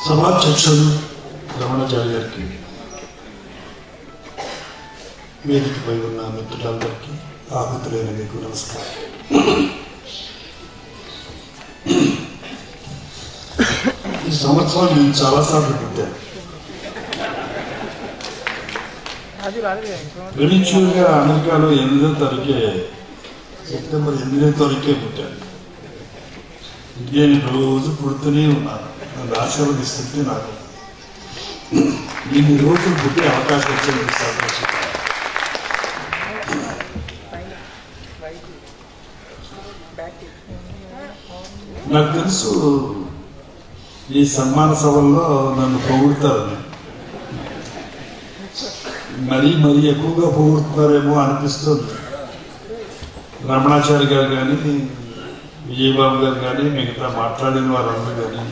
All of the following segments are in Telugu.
సభాధ్యక్షులు రమణాచారి గారికి వేదికపై ఉన్న మిత్రులందరికీ ఆహుతులైన మీకు నమస్కారం ఈ సంవత్సరం నేను చాలాసార్లు పెట్టాను గణించుగా అమెరికాలో ఎనిమిదో తారీఖే సెప్టెంబర్ ఎనిమిదో తారీఖే పుట్టాను నేను రోజు పుడుతూనే ఉన్నాను నన్ను ఆశీర్వదిస్తుంటే నాకు ఇన్ని రోజులు పుట్టే అవకాశం వచ్చింది సంతోషం నాకు తెలుసు ఈ సన్మాన సభల్లో నన్ను పొగుడతారని మరీ మరీ ఎక్కువగా పొగుడుతున్నారేమో అనిపిస్తుంది రమణాచారి గారు కానీ విజయబాబు గారు కానీ మిగతా మాట్లాడిన వారందరూ కానీ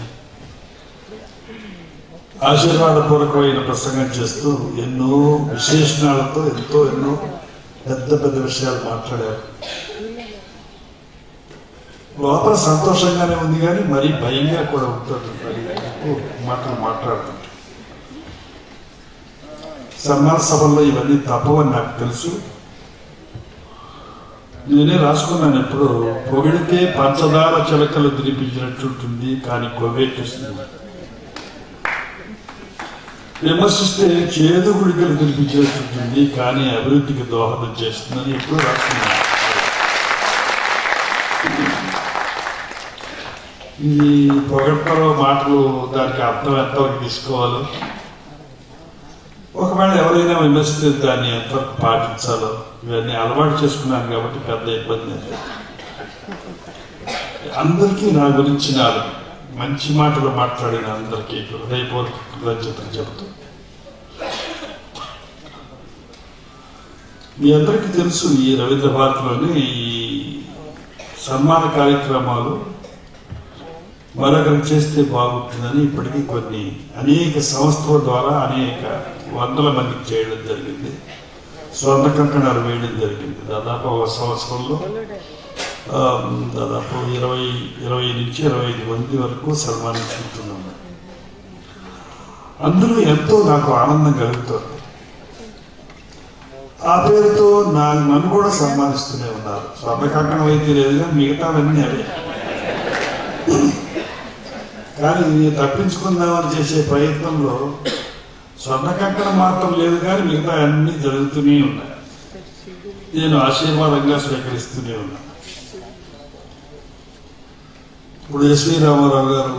ఆశీర్వాదపూర్వకమైన ప్రసంగం చేస్తూ ఎన్నో విశేషణాలతో ఎంతో ఎన్నో పెద్ద పెద్ద విషయాలు మాట్లాడారు లోపల సంతోషంగానే ఉంది కానీ మరీ భయంగా కూడా ఉంటుంది మరి ఎక్కువ మాటలు మాట్లాడుతుంటే సన్మాన సభల్లో ఇవన్నీ తప్పవని నాకు తెలుసు నేనే రాసుకున్నాను ఎప్పుడు పొగిడితే పంచదార చిలకలు తినిపించినట్టుంటుంది కానీ కొవ్వెట్టిస్తుంది విమర్శిస్తే చేదు గుడికలు తినిపించినట్టుంటుంది కానీ అభివృద్ధికి దోహదం చేస్తుందని ఎప్పుడు రాసుకున్నాను ఈ పొగడ్తలో మాటలు దానికి అర్థం ఎంతవరకు తీసుకోవాలో ఒకవేళ ఎవరైనా విమర్శిస్తే దాన్ని ఎంతవరకు పాటించాలో ఇవన్నీ అలవాటు చేసుకున్నాను కాబట్టి పెద్ద ఇబ్బంది లేదు అందరికీ నా గురించి నాలుగు మంచి మాటలు మాట్లాడిన అందరికీ హృదయపూర్వక కృతజ్ఞతలు చెబుతూ మీ అందరికీ తెలుసు ఈ రవీంద్ర భారతిలోని ఈ సన్మాన కార్యక్రమాలు మరొకరు చేస్తే బాగుంటుందని ఇప్పటికీ కొన్ని అనేక సంస్థల ద్వారా అనేక వందల మందికి చేయడం జరిగింది స్వర్ణ కంకణాలు వేయడం జరిగింది దాదాపు ఒక సంవత్సరంలో ఆ, దాదాపు ఇరవై ఇరవై నుంచి ఇరవై ఐదు మంది వరకు సన్మానించుకుంటున్నాము అందులో ఎంతో నాకు ఆనందం కలుగుతుంది ఆ పేరుతో నా నన్ను కూడా సన్మానిస్తూనే ఉన్నారు స్వర్ణ కంకణం అయితే లేదు కానీ మిగతావన్నీ అవే కానీ తప్పించుకుందామని చేసే ప్రయత్నంలో స్వర్ణ కంకణం మాత్రం లేదు కానీ మిగతా అన్ని జరుగుతూనే ఉన్నాయి నేను ఆశీర్వాదంగా స్వీకరిస్తూనే ఉన్నాను ఇప్పుడు ఎస్వి రామారావు గారు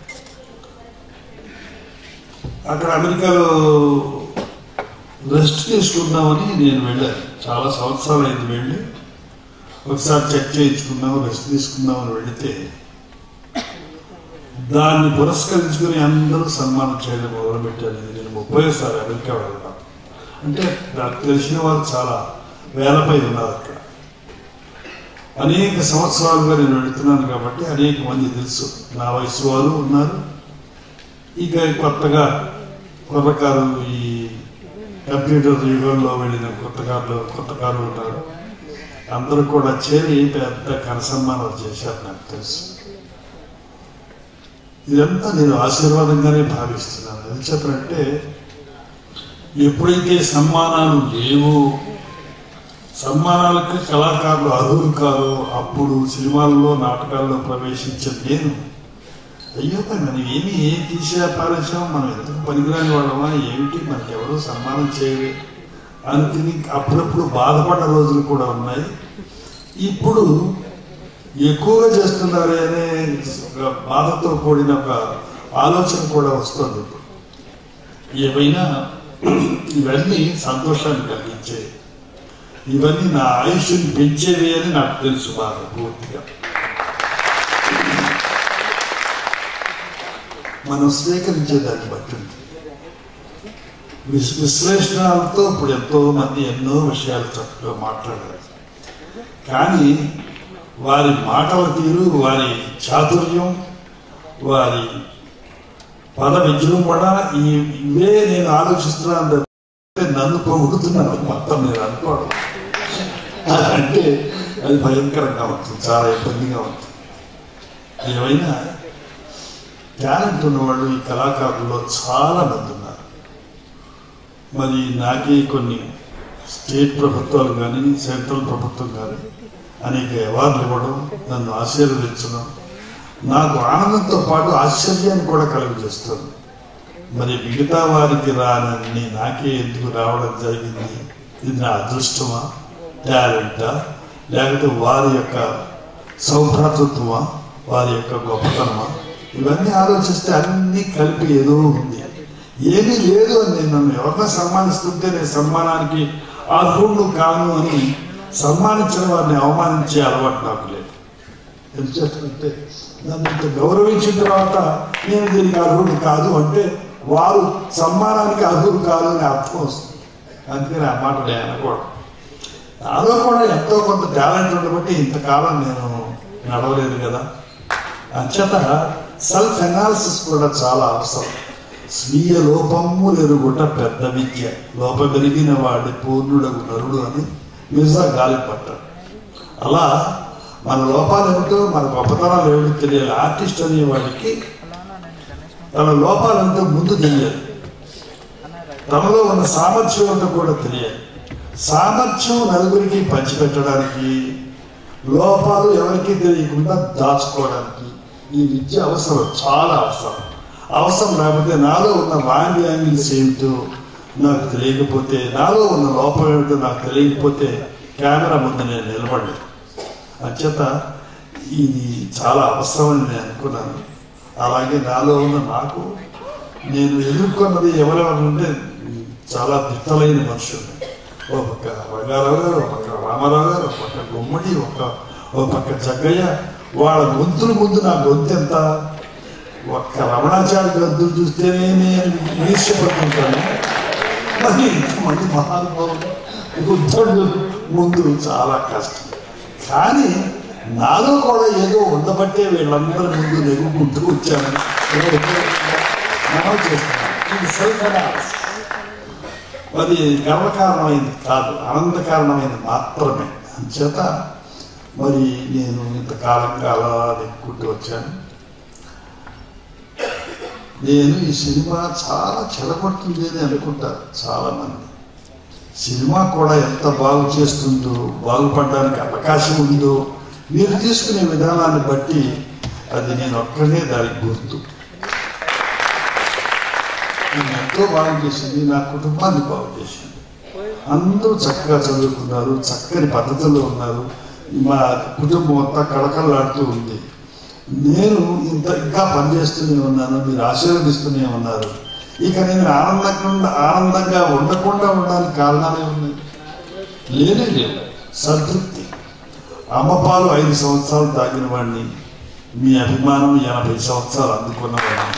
అక్కడ అమెరికాలో రెస్ట్ తీసుకుందామని నేను వెళ్ళాను చాలా సంవత్సరాలు అయింది వెళ్ళి ఒకసారి చెక్ చేయించుకుందాం రెస్ట్ తీసుకుందామని వెళితే దాన్ని పురస్కరించుకుని అందరూ సన్మానం చేయడం మొదలుపెట్టారు ఇది నేను ముప్పైసారి అమెరికా వెళ్ళడం అంటే నాకు తెలిసిన వాళ్ళు చాలా వేలపై ఉన్నారు అక్కడ అనేక సంవత్సరాలుగా నేను వెళుతున్నాను కాబట్టి అనేక మంది తెలుసు నా వయసు వాళ్ళు ఉన్నారు ఇక కొత్తగా కుర్రకారు ఈ కంప్యూటర్ యుగంలో వెళ్ళిన కొత్తకారులు కొత్తకారు ఉన్నారు అందరూ కూడా చేరి పెద్ద కనసన్మానాలు చేశారు నాకు తెలుసు ఇదంతా నేను ఆశీర్వాదంగానే భావిస్తున్నాను ఎందుకు చెప్పనంటే ఎప్పుడైతే సన్మానాలు లేవు సన్మానాలకు కళాకారులు అర్హులు కారో అప్పుడు సినిమాల్లో నాటకాల్లో ప్రవేశించిన నేను అయ్యో మనం ఏమి ఏం తీసే పారేసాం మనం ఎందుకు పనికిరాని వాళ్ళమా ఏమిటి మనకి ఎవరు సన్మానం చేయలే అనుకుని అప్పుడప్పుడు బాధపడ్డ రోజులు కూడా ఉన్నాయి ఇప్పుడు ఎక్కువగా చేస్తున్నారే అనే ఒక బాధతో కూడిన ఒక ఆలోచన కూడా వస్తుంది ఇప్పుడు ఏమైనా ఇవన్నీ సంతోషాన్ని కలిగించే ఇవన్నీ నా ఆయుష్ని పెంచేవి అని నాకు తెలుసు బాగా పూర్తిగా మనం స్వీకరించే దాన్ని బట్టి ఉంది విశ్- విశ్లేషణలతో ఇప్పుడు ఎంతో మంది ఎన్నో విషయాలు చక్కగా మాట్లాడారు కానీ వారి మాటల తీరు వారి చాతుర్యం వారి పద విజృంభణ ఈ ఇవే నేను ఆలోచిస్తున్నాను తప్పితే నన్ను పొగుడుతున్నాను మొత్తం నేను అనుకోవడం అంటే అది భయంకరంగా ఉంటుంది చాలా ఇబ్బందిగా ఉంటుంది ఏమైనా టాలెంట్ ఉన్నవాళ్ళు ఈ కళాకారుల్లో చాలా మంది ఉన్నారు మరి నాకే కొన్ని స్టేట్ ప్రభుత్వాలు కానీ సెంట్రల్ ప్రభుత్వం కానీ అనేక అవార్డులు ఇవ్వడం నన్ను ఆశీర్వదించడం నాకు ఆనందంతో పాటు ఆశ్చర్యాన్ని కూడా కలుగజేస్తుంది మరి మిగతా వారికి రానని నాకే ఎందుకు రావడం జరిగింది ఇది నా అదృష్టమా టాలెంటా లేకపోతే వారి యొక్క సౌభ్రాతృత్వమా వారి యొక్క గొప్పతనమా ఇవన్నీ ఆలోచిస్తే అన్నీ కలిపి ఏదో ఉంది ఏమీ లేదు అని నేను నన్ను ఎవరినో సన్మానిస్తుంటే నేను సన్మానానికి అర్హుడు కాను అని సన్మానించిన వారిని అవమానించే అలవాటు నాకు లేదు ఎందుకంటే నన్ను ఇంత గౌరవించిన తర్వాత నేను దీనికి అర్హుడు కాదు అంటే వారు సన్మానానికి అర్హుడు కాదు అని అర్థం వస్తుంది అందుకని ఆ మాట నేను అనకూడదు నాలో కూడా ఎంతో కొంత టాలెంట్ ఉండబట్టి ఇంతకాలం నేను నడవలేదు కదా అంచేత సెల్ఫ్ ఎనాలిసిస్ కూడా చాలా అవసరం స్వీయ లోపము ఎరుగుట పెద్ద విద్య లోపమెరిగిన వాడి పూర్ణుడకు నరుడు అని మిర్జా గాలి పట్టాడు అలా మన లోపాలు ఏమిటో మన గొప్పతనాలు ఏమిటో తెలియాలి ఆర్టిస్ట్ అనేవాడికి తన లోపాలు ఎంతో ముందు తెలియాలి తనలో ఉన్న సామర్థ్యం ఏంటో కూడా తెలియాలి సామర్థ్యం నలుగురికి పంచిపెట్టడానికి లోపాలు ఎవరికి తెలియకుండా దాచుకోవడానికి ఈ విద్య అవసరం చాలా అవసరం అవసరం లేకపోతే నాలో ఉన్న రాంగ్ యాంగిల్స్ ఏమిటో నాకు తెలియకపోతే నాలో ఉన్న లోపం ఏమిటో నాకు తెలియకపోతే కెమెరా ముందు నేను నిలబడలేదు అంచేత ఇది చాలా అవసరమని నేను అనుకున్నాను అలాగే నాలో ఉన్న నాకు నేను ఎదుర్కొన్నది ఎవరెవరు ఉంటే చాలా దిట్టలైన మనుషులు ఓ పక్క రంగారావు గారు ఒక పక్క రామారావు గారు ఒక పక్క గుమ్మడి ఒక ఓ పక్క జగ్గయ్య వాళ్ళ గొంతుల ముందు నా గొంతు ఎంత ఒక్క రమణాచార్య గొంతులు చూస్తేనే నేను ఈర్ష్యపడుతుంటాను మరి ఇంతమంది మహానుభావులు బుద్ధుడు ముందు చాలా కష్టం కానీ నాలో కూడా ఏదో ఉండబట్టే వీళ్ళందరి ముందు నెగ్గుకుంటూ వచ్చాను మనం చేస్తున్నాం ఇది సెల్ఫ్ అనాలిసిస్ అది గర్వకారణమైంది కాదు ఆనందకారణమైంది మాత్రమే అంచేత మరి నేను ఇంతకాలంగా అలా నెగ్గుకుంటూ వచ్చాను నేను ఈ సినిమా చాలా చెడగొడుతుంది అని అనుకుంటారు చాలా మంది సినిమా కూడా ఎంత బాగు చేస్తుందో బాగుపడడానికి అవకాశం ఉందో మీరు తీసుకునే విధానాన్ని బట్టి అది నేను ఒక్కనే దానికి గుర్తు నేను ఎంతో బాగు చేసింది నా కుటుంబాన్ని బాగు చేసింది అందరూ చక్కగా చదువుకున్నారు చక్కని పద్ధతుల్లో ఉన్నారు మా కుటుంబం అంతా కళకళలాడుతూ ఉంది నేను ఇంత ఇంకా పనిచేస్తూనే ఉన్నాను మీరు ఆశీర్వదిస్తూనే ఉన్నారు ఇక నేను ఆనందంగా ఆనందంగా ఉండకుండా ఉండడానికి కారణాలే ఉన్నాయి లేనే లేవు సంతృప్తి అమ్మపాలు ఐదు సంవత్సరాలు తాగిన వాడిని మీ అభిమానం ఎనభై సంవత్సరాలు అందుకున్న వాడిని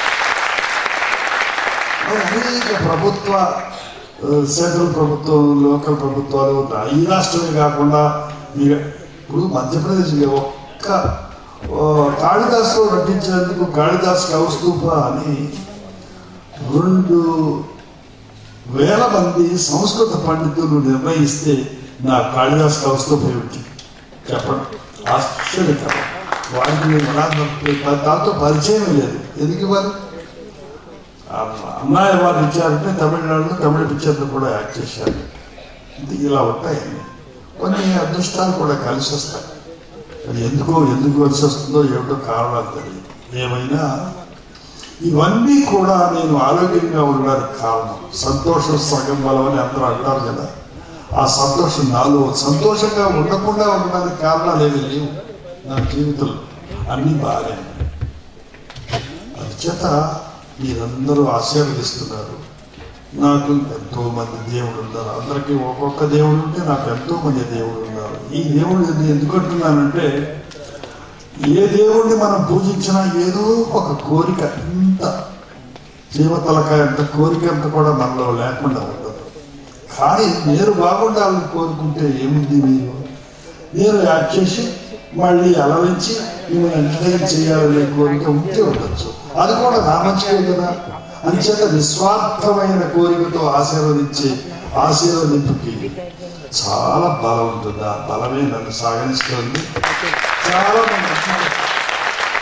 అనేక ప్రభుత్వ సెంట్రల్ ప్రభుత్వం లోకల్ ప్రభుత్వాలు ఈ రాష్ట్రమే కాకుండా మీరు ఇప్పుడు మధ్యప్రదేశ్ ఒక్క కాళిదాసు నటించినందుకు కాళిదాస్ కౌస్తూప అని రెండు వేల మంది సంస్కృత పండితులు నిర్ణయిస్తే నా కాళిదాస్ కౌస్తూప ఏమిటి చెప్పండి ఆశ్చర్యకరం వారికి నేను నాకు దాంతో పరిచయం లేదు ఎందుకు ఇవ్వాలి అమ్మాయి అవార్డు ఇచ్చారంటే తమిళనాడులో తమిళ పిక్చర్లు కూడా యాక్ట్ చేశారు ఇది ఇలా ఉంటాయండి కొన్ని అదృష్టాలు కూడా కలిసి వస్తాయి అది ఎందుకో ఎందుకు కలిసి వస్తుందో ఏమిటో కారణాలు తెలియదు ఏమైనా ఇవన్నీ కూడా నేను ఆరోగ్యంగా ఉండడానికి కారణం సంతోషం సగం బలం అని అందరూ అంటారు కదా ఆ సంతోషం నాలో సంతోషంగా ఉండకుండా ఉండడానికి కారణాలు ఏమి లేవు నా జీవితంలో అన్నీ బాగానే ఉన్నాయి చేత మీరందరూ ఆశీర్వదిస్తున్నారు నాకు ఎంతో మంది దేవుడు ఉన్నారు అందరికీ ఒక్కొక్క దేవుడు ఉంటే నాకు ఎంతో మంది దేవుడు ఉన్నారు ఈ దేవుడు ఎందుకు అంటున్నానంటే ఏ దేవుడిని మనం పూజించినా ఏదో ఒక కోరిక ఇంత జీవతలక ఎంత కోరిక ఎంత కూడా మనలో లేకుండా ఉండదు కానీ నేను బాగుండాలని కోరుకుంటే ఏముంది మీరు నేను యాడ్ చేసి మళ్ళీ అలరించి మిమ్మల్ని ఎంటర్టైన్ చేయాలనే కోరిక ఉంటే ఉండొచ్చు అది కూడా నా మంచిదే కదా అంచేత నిస్వార్థమైన కోరికతో ఆశీర్వదించే ఆశీర్వదింపుకి చాలా బలం ఉంటుంది ఆ బలమే నన్ను సాగనిస్తుంది చాలా మంది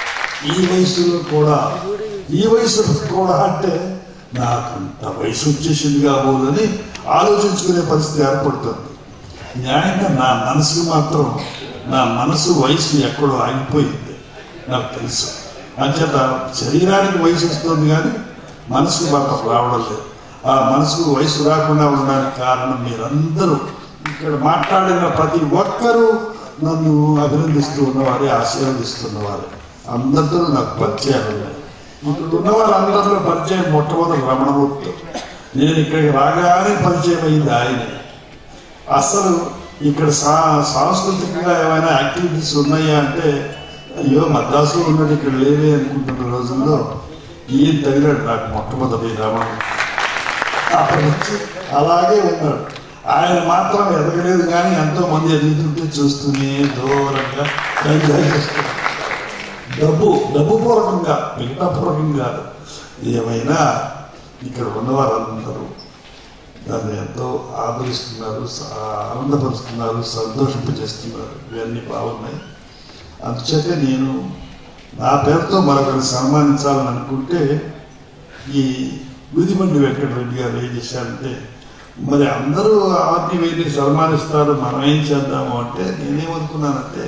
ఈ వయసులో కూడా ఈ వయసులో కూడా అంటే నాకు అంత వయసు వచ్చేసింది కాబోదని ఆలోచించుకునే పరిస్థితి ఏర్పడుతుంది న్యాయంగా నా మనసుకు మాత్రం నా మనసు వయసు ఎక్కడో ఆగిపోయింది నాకు తెలుసు అంచేత శరీరానికి వయసు వస్తుంది కానీ మనసుకు మాత్రం రావడం లేదు ఆ మనసుకు వయసు రాకుండా ఉండడానికి కారణం మీరందరూ ఇక్కడ మాట్లాడిన ప్రతి ఒక్కరూ నన్ను అభినందిస్తూ ఉన్నవారే ఆశీర్వదిస్తున్నవారే అందరితో నాకు పరిచయాలు ఉన్నాయి ఇక్కడ ఉన్న వాళ్ళందరిలో పరిచయం మొట్టమొదటి రమణమూర్తి నేను ఇక్కడికి రాగానే పరిచయం అయింది ఆయనే అసలు ఇక్కడ సా సాంస్కృతికంగా ఏమైనా యాక్టివిటీస్ ఉన్నాయా అంటే అయ్యో మద్రాసులో ఉన్నట్టు ఇక్కడ లేవే అనుకుంటున్న రోజుల్లో ఈయన తగిలాడు నాకు మొట్టమొదటి రమణ అప్పటి నుంచి అలాగే ఉన్నాడు ఆయన మాత్రం ఎదగలేదు కానీ ఎంతో మంది ఎదుగుతుంటే చూస్తూనే దూరంగా ఎంజాయ్ చేస్తారు డబ్బు డబ్బు పూర్వకంగా మిగతా పూర్వకంగా కాదు ఏమైనా ఇక్కడ ఉన్నవారందరూ దాన్ని ఎంతో ఆదరిస్తున్నారు స- ఆనందపరుస్తున్నారు సంతోషింపజేస్తున్నారు ఇవన్నీ బాగున్నాయి అందుచేతే నేను నా పేరుతో మరొకరిని సన్మానించాలని అనుకుంటే ఈ గుదిబండి వెంకటరెడ్డి గారు ఏం చేశారంటే మరి అందరూ ఆర్ని వేదిని సన్మానిస్తారు మనం ఏం చేద్దాము అంటే నేనేమనుకున్నానంటే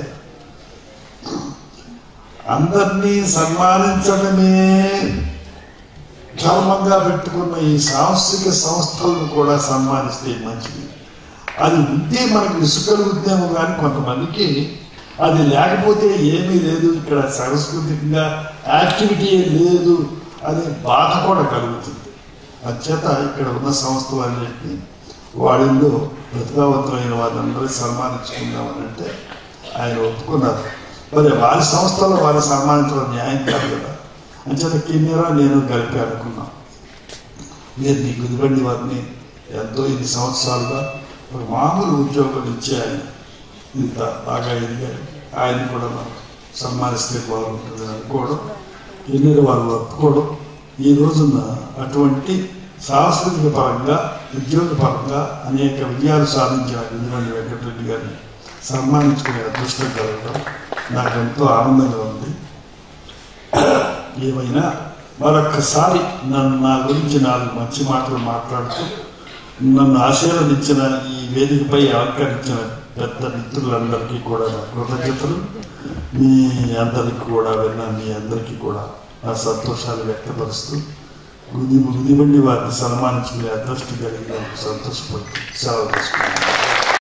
అందరినీ సన్మానించడమే ధర్మంగా పెట్టుకున్న ఈ సాంస్కృతిక సంస్థలను కూడా సన్మానిస్తే మంచిది అది ఉంటే మనకు విసుకలుగుద్దేమో కానీ కొంతమందికి అది లేకపోతే ఏమీ లేదు ఇక్కడ సాంస్కృతికంగా యాక్టివిటీ లేదు అనే బాధ కూడా కలుగుతుంది అంచేత ఇక్కడ ఉన్న సంస్థలన్నింటినీ వాడిల్లో ప్రతిభావంతులైన వాళ్ళందరూ సన్మానించుకుందామని అంటే ఆయన ఒప్పుకున్నారు మరి వారి సంస్థలో వారిని సన్మానించడం న్యాయం కాదు కదా అంచేత కిన్నెరా నేను కలిపి అనుకున్నాం నేను నీ గుదిబండి వారిని ఎంతో ఇన్ని సంవత్సరాలుగా ఒక మామూలు ఉద్యోగం ఇచ్చే ఆయన ఇంత బాగా ఎదిగారు ఆయన కూడా మనం సన్మానిస్తే బాగుంటుంది అనుకోవడం ఎన్నెరు వాళ్ళు ఒప్పుకోవడం ఈ రోజున అటువంటి సాంస్కృతిక పరంగా ఉద్యోగ పరంగా అనేక విజయాలు సాధించిన గుదిబండి వెంకటరెడ్డి గారిని సన్మానించుకునే అదృష్టం కలగడం నాకు ఎంతో ఆనందంగా ఉంది ఏమైనా మరొక్కసారి నన్ను నా గురించి నాలుగు మంచి మాటలు మాట్లాడుతూ నన్ను ఆశీర్వదించిన ఈ వేదికపై అలంకరించిన పెద్ద మిత్రులందరికీ కూడా నా కృతజ్ఞతలు మీ అందరికీ కూడా విన్న మీ అందరికీ కూడా నా సంతోషాలు వ్యక్తపరుస్తూ గుది గుదిబండి వారిని సన్మానించుకునే అదృష్టం కలిగినందుకు సంతోషపడుతూ సెలవు తీసుకున్నాను